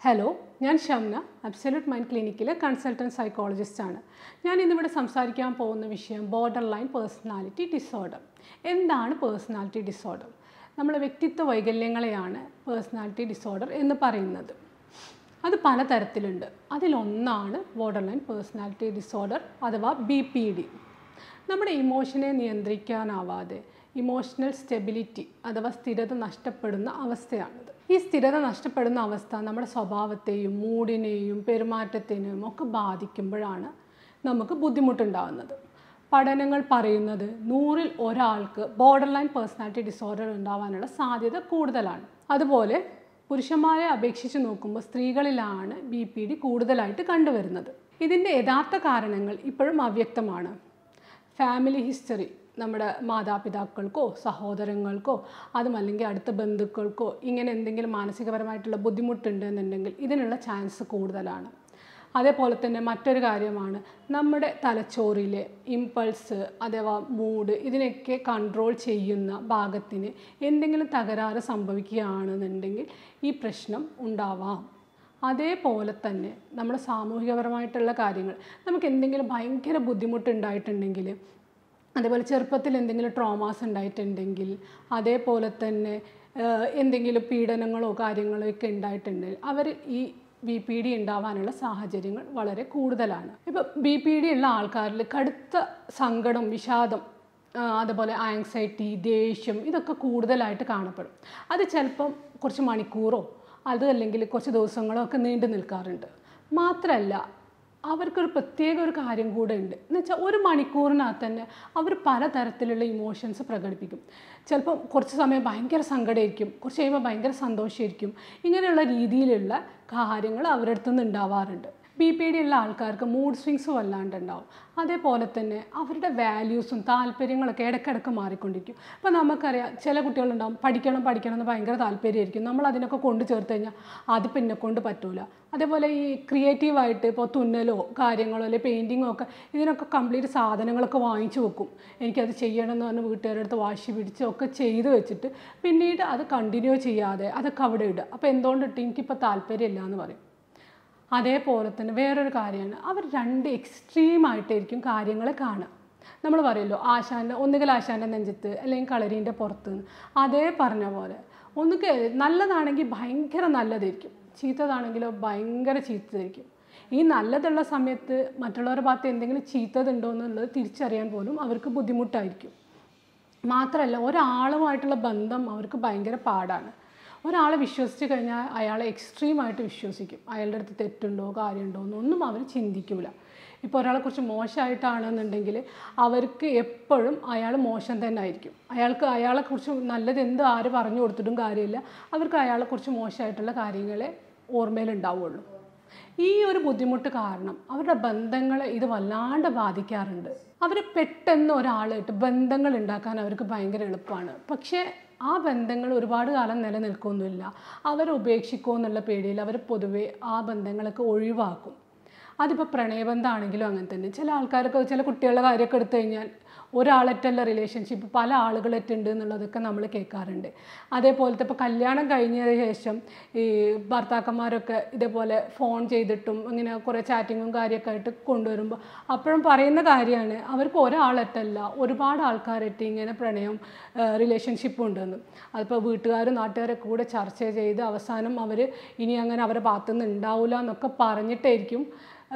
hello ഞാൻ Shamna absolute mind ക്ലിനിക്കിലെ consultant സൈക്കോളജിസ്റ്റാണ് ഞാൻ ഇന്നിവിടെ സംസാരിക്കാൻ പോകുന്ന വിഷയം ബോർഡർ ലൈൻ പേഴ്സണാലിറ്റി ഡിസോർഡർ എന്താണ് പേഴ്സണാലിറ്റി ഡിസോർഡർ നമ്മളെ വ്യക്തിത്വ വൈകല്യങ്ങളെയാണ് പേഴ്സണാലിറ്റി ഡിസോർഡർ എന്ന് പറയുന്നത് അത് പലതരത്തിലുണ്ട് അതിലൊന്നാണ് ബോർഡർ ലൈൻ പേഴ്സണാലിറ്റി ഡിസോർഡർ അഥവാ ബി പി ഡി നമ്മുടെ ഇമോഷനെ നിയന്ത്രിക്കാനാവാതെ ഇമോഷണൽ സ്റ്റെബിലിറ്റി അഥവാ സ്ഥിരത നഷ്ടപ്പെടുന്ന അവസ്ഥയാണിത് ഈ സ്ഥിരത നഷ്ടപ്പെടുന്ന അവസ്ഥ നമ്മുടെ സ്വഭാവത്തെയും മൂഡിനെയും പെരുമാറ്റത്തിനെയും ഒക്കെ ബാധിക്കുമ്പോഴാണ് നമുക്ക് ബുദ്ധിമുട്ടുണ്ടാകുന്നത് പഠനങ്ങൾ പറയുന്നത് നൂറിൽ ഒരാൾക്ക് ബോർഡർ ലൈൻ പേഴ്സണാലിറ്റി ഡിസോർഡർ ഉണ്ടാവാനുള്ള സാധ്യത കൂടുതലാണ് അതുപോലെ പുരുഷന്മാരെ അപേക്ഷിച്ച് നോക്കുമ്പോൾ സ്ത്രീകളിലാണ് ബി പി ഡി കൂടുതലായിട്ട് കണ്ടുവരുന്നത് ഇതിൻ്റെ യഥാർത്ഥ കാരണങ്ങൾ ഇപ്പോഴും അവ്യക്തമാണ് ഫാമിലി ഹിസ്റ്ററി നമ്മുടെ മാതാപിതാക്കൾക്കോ സഹോദരങ്ങൾക്കോ അതുമല്ലെങ്കിൽ അടുത്ത ബന്ധുക്കൾക്കോ ഇങ്ങനെ എന്തെങ്കിലും മാനസികപരമായിട്ടുള്ള ബുദ്ധിമുട്ടുണ്ട് എന്നുണ്ടെങ്കിൽ ഇതിനുള്ള ചാൻസ് കൂടുതലാണ് അതേപോലെ തന്നെ മറ്റൊരു കാര്യമാണ് നമ്മുടെ തലച്ചോറിലെ ഇമ്പൾസ് അഥവാ മൂഡ് ഇതിനൊക്കെ കൺട്രോൾ ചെയ്യുന്ന ഭാഗത്തിന് എന്തെങ്കിലും തകരാറ് സംഭവിക്കുകയാണെന്നുണ്ടെങ്കിൽ ഈ പ്രശ്നം ഉണ്ടാവാം അതേപോലെ തന്നെ നമ്മുടെ സാമൂഹികപരമായിട്ടുള്ള കാര്യങ്ങൾ നമുക്ക് എന്തെങ്കിലും ഭയങ്കര ബുദ്ധിമുട്ടുണ്ടായിട്ടുണ്ടെങ്കിൽ അതേപോലെ ചെറുപ്പത്തിൽ എന്തെങ്കിലും ട്രോമാസ് ഉണ്ടായിട്ടുണ്ടെങ്കിൽ അതേപോലെ തന്നെ എന്തെങ്കിലും പീഡനങ്ങളോ കാര്യങ്ങളോ ഒക്കെ ഉണ്ടായിട്ടുണ്ടെങ്കിൽ അവർ ഈ ബി പി ഡി ഉണ്ടാവാനുള്ള സാഹചര്യങ്ങൾ വളരെ കൂടുതലാണ് ഇപ്പോൾ ബി പി ഡി ഉള്ള ആൾക്കാരിൽ കടുത്ത സങ്കടം വിഷാദം അതുപോലെ ആങ്സൈറ്റി ദേഷ്യം ഇതൊക്കെ കൂടുതലായിട്ട് കാണപ്പെടും അത് ചിലപ്പം കുറച്ച് മണിക്കൂറോ അത് അല്ലെങ്കിൽ കുറച്ച് ദിവസങ്ങളോ ഒക്കെ നീണ്ടു നിൽക്കാറുണ്ട് മാത്രമല്ല അവർക്കൊരു പ്രത്യേക ഒരു കാര്യം കൂടെ ഉണ്ട് എന്ന് വെച്ചാൽ ഒരു മണിക്കൂറിനകത്ത് തന്നെ അവർ പലതരത്തിലുള്ള ഇമോഷൻസ് പ്രകടിപ്പിക്കും ചിലപ്പം കുറച്ച് സമയം ഭയങ്കര സങ്കടമായിരിക്കും കുറച്ച് കഴിയുമ്പോൾ ഭയങ്കര സന്തോഷമായിരിക്കും ഇങ്ങനെയുള്ള രീതിയിലുള്ള കാര്യങ്ങൾ അവരുടെ അടുത്ത് നിന്ന് ഉണ്ടാവാറുണ്ട് ബി പി ഡി ഉള്ള ആൾക്കാർക്ക് മൂഡ് സ്വിങ്സ് വല്ലാണ്ട് ഉണ്ടാവും അതേപോലെ തന്നെ അവരുടെ വാല്യൂസും താല്പര്യങ്ങളൊക്കെ ഇടയ്ക്കിടയ്ക്ക് മാറിക്കൊണ്ടിരിക്കും ഇപ്പോൾ നമുക്കറിയാം ചില കുട്ടികളുണ്ടാവും പഠിക്കണം പഠിക്കണം എന്ന് ഭയങ്കര താല്പര്യമായിരിക്കും നമ്മൾ അതിനൊക്കെ കൊണ്ട് ചേർത്ത് കഴിഞ്ഞാൽ അത് പിന്നെ കൊണ്ട് പറ്റൂല അതേപോലെ ഈ ക്രിയേറ്റീവായിട്ട് ഇപ്പോൾ തുന്നലോ കാര്യങ്ങളോ അല്ലെങ്കിൽ പെയിൻറ്റിങ്ങോ ഒക്കെ ഇതിനൊക്കെ കംപ്ലീറ്റ് സാധനങ്ങളൊക്കെ വാങ്ങിച്ചു വെക്കും എനിക്കത് ചെയ്യണം എന്ന് പറഞ്ഞ് വീട്ടുകാരുടെ അടുത്ത് വാശി പിടിച്ച് ഒക്കെ ചെയ്ത് വെച്ചിട്ട് പിന്നീട് അത് കണ്ടിന്യൂ ചെയ്യാതെ അതൊക്കെ അവിടെ ഇടുക അപ്പോൾ എന്തുകൊണ്ടിട്ട് എനിക്കിപ്പോൾ താല്പര്യമില്ല എന്ന് പറയും അതേപോലെ തന്നെ വേറൊരു കാര്യമാണ് അവർ രണ്ട് എക്സ്ട്രീമായിട്ടായിരിക്കും കാര്യങ്ങളെ കാണുക നമ്മൾ പറയുമല്ലോ ആശാൻ്റെ ഒന്നുകിൽ ആശാൻ്റെ നെഞ്ചത്ത് അല്ലെങ്കിൽ കളരീൻ്റെ പുറത്ത് അതേ പറഞ്ഞ പോലെ ഒന്നുകിൽ നല്ലതാണെങ്കിൽ ഭയങ്കര നല്ലതായിരിക്കും ചീത്തതാണെങ്കിലോ ഭയങ്കര ചീത്തതായിരിക്കും ഈ നല്ലതുള്ള സമയത്ത് മറ്റുള്ളവരുടെ ഭാഗത്ത് എന്തെങ്കിലും ചീത്തതുണ്ടോ എന്നുള്ളത് തിരിച്ചറിയാൻ പോലും അവർക്ക് ബുദ്ധിമുട്ടായിരിക്കും മാത്രമല്ല ഒരാളുമായിട്ടുള്ള ബന്ധം അവർക്ക് ഭയങ്കര പാടാണ് ഒരാളെ വിശ്വസിച്ച് കഴിഞ്ഞാൽ അയാളെ എക്സ്ട്രീമായിട്ട് വിശ്വസിക്കും അയാളുടെ അടുത്ത് തെറ്റുണ്ടോ കാര്യമുണ്ടോ എന്നൊന്നും അവർ ചിന്തിക്കില്ല ഇപ്പോൾ ഒരാളെക്കുറിച്ച് മോശമായിട്ടാണെന്നുണ്ടെങ്കിൽ അവർക്ക് എപ്പോഴും അയാൾ മോശം തന്നെ ആയിരിക്കും അയാൾക്ക് അയാളെക്കുറിച്ച് നല്ലത് എന്ത് ആര് പറഞ്ഞു കൊടുത്തിട്ടും കാര്യമില്ല അവർക്ക് അയാളെക്കുറിച്ച് മോശമായിട്ടുള്ള കാര്യങ്ങളെ ഓർമ്മയിലുണ്ടാവുള്ളൂ ഈ ഒരു ബുദ്ധിമുട്ട് കാരണം അവരുടെ ബന്ധങ്ങളെ ഇത് വല്ലാണ്ട് ബാധിക്കാറുണ്ട് അവർ പെട്ടെന്ന് ഒരാളായിട്ട് ബന്ധങ്ങൾ ഉണ്ടാക്കാൻ അവർക്ക് ഭയങ്കര എളുപ്പമാണ് പക്ഷേ ആ ബന്ധങ്ങൾ ഒരുപാട് കാലം നിലനിൽക്കൊന്നുമില്ല അവർ ഉപേക്ഷിക്കുമോ എന്നുള്ള പേടിയിൽ അവർ പൊതുവെ ആ ബന്ധങ്ങളൊക്കെ ഒഴിവാക്കും അതിപ്പോൾ പ്രണയബന്ധമാണെങ്കിലും അങ്ങനെ തന്നെ ചില ആൾക്കാരൊക്കെ ചില കുട്ടികളുടെ കാര്യമൊക്കെ എടുത്തു കഴിഞ്ഞാൽ ഒരാളറ്റല്ല റിലേഷൻഷിപ്പ് പല ആളുകളറ്റുണ്ട് എന്നുള്ളതൊക്കെ നമ്മൾ കേൾക്കാറുണ്ട് അതേപോലത്തെ ഇപ്പോൾ കല്യാണം കഴിഞ്ഞതിന് ശേഷം ഈ ഭർത്താക്കന്മാരൊക്കെ ഇതേപോലെ ഫോൺ ചെയ്തിട്ടും ഇങ്ങനെ കുറേ ചാറ്റിങ്ങും കാര്യമൊക്കെ ആയിട്ട് കൊണ്ടുവരുമ്പോൾ അപ്പോഴും പറയുന്ന കാര്യമാണ് അവർക്ക് ഒരാളറ്റല്ല ഒരുപാട് ആൾക്കാരായിട്ട് ഇങ്ങനെ പ്രണയം റിലേഷൻഷിപ്പ് ഉണ്ടെന്ന് അതിപ്പോൾ വീട്ടുകാരും നാട്ടുകാരൊക്കെ കൂടെ ചർച്ച ചെയ്ത് അവസാനം അവർ ഇനി അങ്ങനെ അവരുടെ ഭാഗത്തുനിന്ന് ഉണ്ടാവില്ല എന്നൊക്കെ പറഞ്ഞിട്ടായിരിക്കും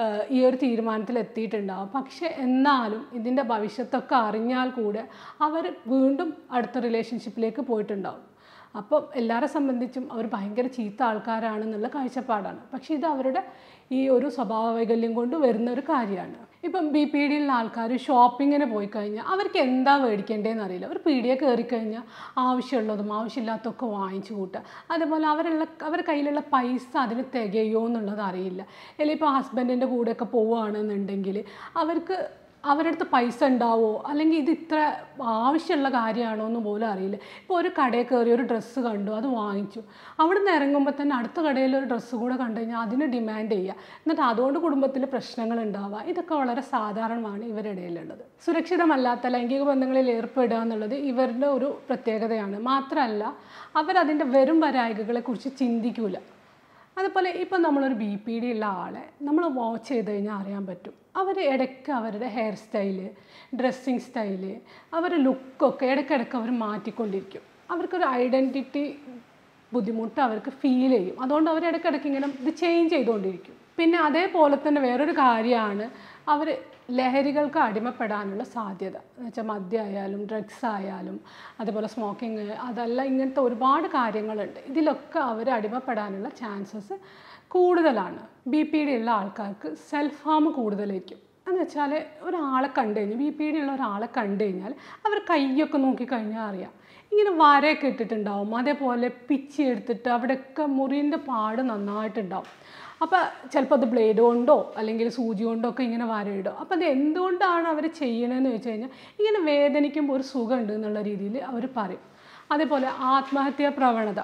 ഈ ഒരു തീരുമാനത്തിൽ എത്തിയിട്ടുണ്ടാവും പക്ഷെ എന്നാലും ഇതിൻ്റെ ഭവിഷ്യത്തൊക്കെ അറിഞ്ഞാൽ കൂടെ അവർ വീണ്ടും അടുത്ത റിലേഷൻഷിപ്പിലേക്ക് പോയിട്ടുണ്ടാവും അപ്പം എല്ലാവരെ സംബന്ധിച്ചും അവർ ഭയങ്കര ചീത്ത ആൾക്കാരാണെന്നുള്ള കാഴ്ചപ്പാടാണ് പക്ഷെ ഇത് അവരുടെ ഈ ഒരു സ്വഭാവ വൈകല്യം കൊണ്ട് വരുന്ന ഒരു കാര്യമാണ് ഇപ്പം ബി പി ഡിയിലുള്ള ആൾക്കാർ ഷോപ്പിങ്ങിന് പോയി കഴിഞ്ഞാൽ അവർക്ക് എന്താ മേടിക്കേണ്ടതെന്ന് അറിയില്ല അവർ പീടിയെ കയറി കഴിഞ്ഞാൽ ആവശ്യമുള്ളതും ആവശ്യമില്ലാത്തതൊക്കെ വാങ്ങിച്ചു കൂട്ടുക അതേപോലെ അവരുള്ള അവരുടെ കയ്യിലുള്ള പൈസ അതിന് തികയോ എന്നുള്ളത് അറിയില്ല അല്ലെങ്കിൽ ഇപ്പോൾ ഹസ്ബൻഡിൻ്റെ കൂടെയൊക്കെ പോവുകയാണെന്നുണ്ടെങ്കിൽ അവർക്ക് അവരുടെ അടുത്ത് പൈസ ഉണ്ടാവോ അല്ലെങ്കിൽ ഇത് ഇത്ര ആവശ്യമുള്ള കാര്യമാണോ എന്ന് പോലും അറിയില്ല ഇപ്പോൾ ഒരു കടയിൽ കയറി ഒരു ഡ്രസ്സ് കണ്ടു അത് വാങ്ങിച്ചു അവിടെ നിന്ന് ഇറങ്ങുമ്പോൾ തന്നെ അടുത്ത കടയിൽ ഒരു ഡ്രസ്സ് കൂടെ കണ്ടു കഴിഞ്ഞാൽ അതിന് ഡിമാൻഡ് ചെയ്യുക എന്നിട്ട് അതുകൊണ്ട് കുടുംബത്തിൽ പ്രശ്നങ്ങൾ ഉണ്ടാവുക ഇതൊക്കെ വളരെ സാധാരണമാണ് ഇവരുടെ ഇടയിലുള്ളത് സുരക്ഷിതമല്ലാത്ത ലൈംഗിക ബന്ധങ്ങളിൽ ഏർപ്പെടുക എന്നുള്ളത് ഇവരുടെ ഒരു പ്രത്യേകതയാണ് മാത്രമല്ല അവരതിൻ്റെ വരും വരായികകളെക്കുറിച്ച് ചിന്തിക്കൂല അതുപോലെ ഇപ്പം നമ്മളൊരു ബി പി ഡി ഉള്ള ആളെ നമ്മൾ വാച്ച് ചെയ്ത് കഴിഞ്ഞാൽ അറിയാൻ പറ്റും അവർ ഇടയ്ക്ക് അവരുടെ ഹെയർ സ്റ്റൈല് ഡ്രസ്സിങ് സ്റ്റൈല് അവരുടെ ലുക്കൊക്കെ ഇടയ്ക്കിടയ്ക്ക് അവർ മാറ്റിക്കൊണ്ടിരിക്കും അവർക്കൊരു ഐഡൻറ്റിറ്റി ബുദ്ധിമുട്ട് അവർക്ക് ഫീൽ ചെയ്യും അതുകൊണ്ട് അവർ ഇടയ്ക്കിടയ്ക്ക് ഇങ്ങനെ ഇത് ചേഞ്ച് ചെയ്തുകൊണ്ടിരിക്കും പിന്നെ അതേപോലെ തന്നെ വേറൊരു കാര്യമാണ് അവർ ലഹരികൾക്ക് അടിമപ്പെടാനുള്ള സാധ്യത എന്ന് വെച്ചാൽ മദ്യമായാലും ഡ്രഗ്സ് ആയാലും അതുപോലെ സ്മോക്കിങ് അതല്ല ഇങ്ങനത്തെ ഒരുപാട് കാര്യങ്ങളുണ്ട് ഇതിലൊക്കെ അവർ അടിമപ്പെടാനുള്ള ചാൻസസ് കൂടുതലാണ് ബി പി ഡി ഉള്ള ആൾക്കാർക്ക് സെൽഫ് ഹാം കൂടുതലായിരിക്കും എന്ന് വെച്ചാൽ ഒരാളെ കണ്ടു കഴിഞ്ഞാൽ ബി പി ഡി ഉള്ള ഒരാളെ കണ്ടു കഴിഞ്ഞാൽ അവർ കൈയൊക്കെ നോക്കിക്കഴിഞ്ഞാൽ അറിയാം ഇങ്ങനെ വരയൊക്കെ ഇട്ടിട്ടുണ്ടാവും അതേപോലെ പിച്ചി എടുത്തിട്ട് അവിടെയൊക്കെ മുറിൻ്റെ പാട് നന്നായിട്ടുണ്ടാവും അപ്പോൾ ചിലപ്പോൾ അത് ബ്ലേഡ് കൊണ്ടോ അല്ലെങ്കിൽ സൂചി കൊണ്ടോ ഒക്കെ ഇങ്ങനെ വരയിടും അപ്പോൾ അത് എന്തുകൊണ്ടാണ് അവർ ചെയ്യണമെന്ന് വെച്ച് കഴിഞ്ഞാൽ ഇങ്ങനെ വേദനിക്കുമ്പോൾ ഒരു സുഖമുണ്ട് എന്നുള്ള രീതിയിൽ അവർ പറയും അതേപോലെ ആത്മഹത്യാ പ്രവണത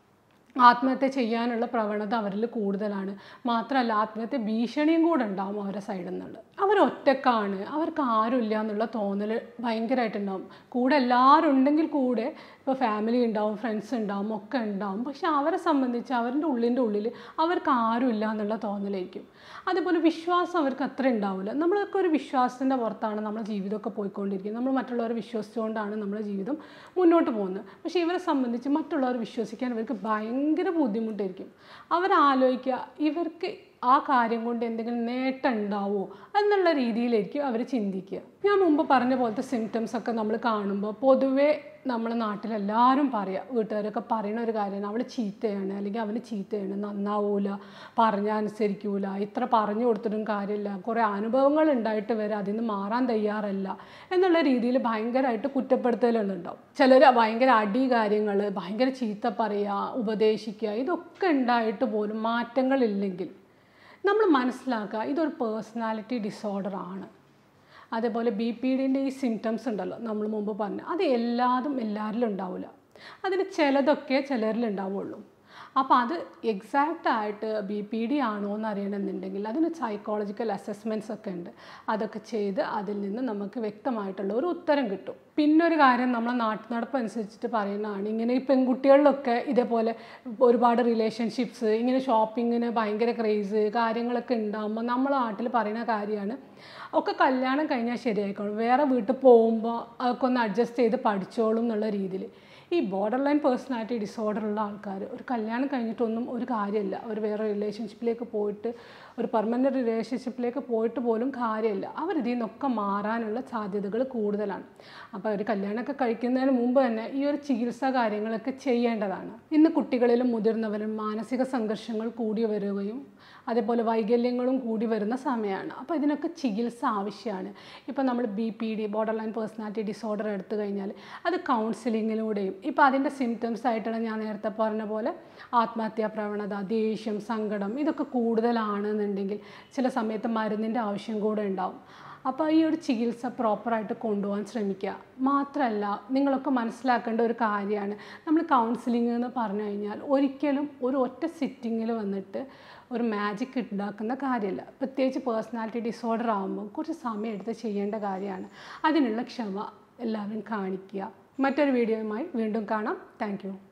ആത്മഹത്യ ചെയ്യാനുള്ള പ്രവണത അവരിൽ കൂടുതലാണ് മാത്രമല്ല ആത്മഹത്യ ഭീഷണിയും കൂടെ ഉണ്ടാവും അവരുടെ സൈഡിൽ നിന്നുള്ളത് അവർ ഒറ്റക്കാണ് അവർക്ക് ആരുമില്ല എന്നുള്ള തോന്നൽ ഭയങ്കരമായിട്ടുണ്ടാവും കൂടെ എല്ലാവരും ഉണ്ടെങ്കിൽ കൂടെ ഇപ്പോൾ ഫാമിലി ഉണ്ടാവും ഫ്രണ്ട്സ് ഉണ്ടാവും ഒക്കെ ഉണ്ടാവും പക്ഷെ അവരെ സംബന്ധിച്ച് അവരുടെ ഉള്ളിൻ്റെ ഉള്ളിൽ അവർക്ക് ആരുമില്ല എന്നുള്ള തോന്നലായിരിക്കും അതേപോലെ വിശ്വാസം അവർക്ക് അത്ര ഉണ്ടാവില്ല നമ്മളൊക്കെ ഒരു വിശ്വാസത്തിൻ്റെ പുറത്താണ് നമ്മുടെ ജീവിതമൊക്കെ പോയിക്കൊണ്ടിരിക്കുന്നത് നമ്മൾ മറ്റുള്ളവരെ വിശ്വസിച്ചുകൊണ്ടാണ് നമ്മുടെ ജീവിതം മുന്നോട്ട് പോകുന്നത് പക്ഷേ ഇവരെ സംബന്ധിച്ച് മറ്റുള്ളവർ വിശ്വസിക്കാൻ ഇവർക്ക് ഭയങ്കര ബുദ്ധിമുട്ടായിരിക്കും അവരാലോചിക്കുക ഇവർക്ക് ആ കാര്യം കൊണ്ട് എന്തെങ്കിലും നേട്ടം ഉണ്ടാവുമോ എന്നുള്ള രീതിയിലായിരിക്കും അവർ ചിന്തിക്കുക ഞാൻ മുമ്പ് പറഞ്ഞ പോലത്തെ സിംറ്റംസ് ഒക്കെ നമ്മൾ കാണുമ്പോൾ പൊതുവേ നമ്മുടെ നാട്ടിലെല്ലാവരും പറയുക വീട്ടുകാരൊക്കെ പറയുന്ന ഒരു കാര്യമാണ് അവൾ ചീത്തയാണ് അല്ലെങ്കിൽ അവന് ചീത്തയാണ് നന്നാവൂല പറഞ്ഞാൽ അനുസരിക്കൂല ഇത്ര പറഞ്ഞു കൊടുത്തിട്ടും കാര്യമില്ല കുറേ അനുഭവങ്ങൾ ഉണ്ടായിട്ട് വരെ അതിൽ നിന്ന് മാറാൻ തയ്യാറല്ല എന്നുള്ള രീതിയിൽ ഭയങ്കരമായിട്ട് കുറ്റപ്പെടുത്തലുകളുണ്ടാവും ചിലർ ഭയങ്കര അടി കാര്യങ്ങൾ ഭയങ്കര ചീത്ത പറയുക ഉപദേശിക്കുക ഇതൊക്കെ ഉണ്ടായിട്ട് പോലും മാറ്റങ്ങളില്ലെങ്കിൽ നമ്മൾ മനസ്സിലാക്കുക ഇതൊരു പേഴ്സണാലിറ്റി ഡിസോർഡർ ആണ് അതേപോലെ ബി പി ഡിൻ്റെ ഈ സിംറ്റംസ് ഉണ്ടല്ലോ നമ്മൾ മുമ്പ് പറഞ്ഞു അത് എല്ലാതും എല്ലാവരിലും ഉണ്ടാവില്ല അതിന് ചിലതൊക്കെ ചിലരിൽ ഉണ്ടാവുള്ളൂ അപ്പോൾ അത് എക്സാക്റ്റ് ആയിട്ട് ബി പി ഡി ആണോ എന്ന് അറിയണമെന്നുണ്ടെങ്കിൽ അതിന് സൈക്കോളജിക്കൽ അസസ്മെൻറ്റ്സ് ഒക്കെ ഉണ്ട് അതൊക്കെ ചെയ്ത് അതിൽ നിന്ന് നമുക്ക് വ്യക്തമായിട്ടുള്ള ഒരു ഉത്തരം കിട്ടും പിന്നെ ഒരു കാര്യം നമ്മളെ നാട്ടു നടപ്പ് അനുസരിച്ചിട്ട് പറയുന്നതാണ് ഇങ്ങനെ ഈ പെൺകുട്ടികളിലൊക്കെ ഇതേപോലെ ഒരുപാട് റിലേഷൻഷിപ്സ് ഇങ്ങനെ ഷോപ്പിങ്ങിന് ഭയങ്കര ക്രേസ് കാര്യങ്ങളൊക്കെ ഉണ്ടാകുമ്പോൾ നമ്മളെ നാട്ടിൽ പറയുന്ന കാര്യമാണ് ഒക്കെ കല്യാണം കഴിഞ്ഞാൽ ശരിയായിക്കോളും വേറെ വീട്ടിൽ പോകുമ്പോൾ അതൊക്കെ ഒന്ന് അഡ്ജസ്റ്റ് ചെയ്ത് പഠിച്ചോളും എന്നുള്ള രീതിയിൽ ഈ ബോർഡർ ലൈൻ പേഴ്സണാലിറ്റി ഡിസോർഡർ ഉള്ള ആൾക്കാർ ഒരു കല്യാണം കഴിഞ്ഞിട്ടൊന്നും ഒരു കാര്യമില്ല ഒരു വേറെ റിലേഷൻഷിപ്പിലേക്ക് പോയിട്ട് ഒരു പെർമനൻറ്റ് റിലേഷൻഷിപ്പിലേക്ക് പോയിട്ട് പോലും കാര്യമില്ല അവർ ഇതിൽ നിന്നൊക്കെ മാറാനുള്ള സാധ്യതകൾ കൂടുതലാണ് അപ്പോൾ ഒരു കല്യാണമൊക്കെ കഴിക്കുന്നതിന് മുമ്പ് തന്നെ ഈ ഒരു ചികിത്സാ കാര്യങ്ങളൊക്കെ ചെയ്യേണ്ടതാണ് ഇന്ന് കുട്ടികളിലും മുതിർന്നവരും മാനസിക സംഘർഷങ്ങൾ കൂടി വരികയും അതേപോലെ വൈകല്യങ്ങളും കൂടി വരുന്ന സമയമാണ് അപ്പോൾ ഇതിനൊക്കെ ചികിത്സ ആവശ്യമാണ് ഇപ്പോൾ നമ്മൾ B P D border line personality disorder എടുത്തു കഴിഞ്ഞാൽ അത് കൗൺസിലിങ്ങിലൂടെയും ഇപ്പോൾ അതിൻ്റെ സിംറ്റംസ് ആയിട്ടാണ് ഞാൻ നേരത്തെ പറഞ്ഞ പോലെ ആത്മഹത്യാ പ്രവണത ദേഷ്യം സങ്കടം ഇതൊക്കെ കൂടുതലാണെന്നുണ്ടെങ്കിൽ ചില സമയത്ത് മരുന്നിൻ്റെ ആവശ്യം കൂടെ ഉണ്ടാവും അപ്പോൾ ഈ ഒരു ചികിത്സ പ്രോപ്പറായിട്ട് കൊണ്ടുപോകാൻ ശ്രമിക്കുക മാത്രമല്ല നിങ്ങളൊക്കെ മനസ്സിലാക്കേണ്ട ഒരു കാര്യമാണ് നമ്മൾ കൗൺസിലിംഗ് എന്ന് പറഞ്ഞു കഴിഞ്ഞാൽ ഒരിക്കലും ഒരു ഒറ്റ സിറ്റിങ്ങിൽ വന്നിട്ട് ഒരു മാജിക് ഉണ്ടാക്കുന്ന കാര്യമല്ല പ്രത്യേകിച്ച് പേഴ്സണാലിറ്റി ഡിസോർഡർ ആകുമ്പോൾ കുറച്ച് സമയം എടുത്ത് ചെയ്യേണ്ട കാര്യമാണ് അതിനുള്ള ക്ഷമ എല്ലാവരും കാണിക്കുക മറ്റൊരു വീഡിയോയുമായി വീണ്ടും കാണാം താങ്ക്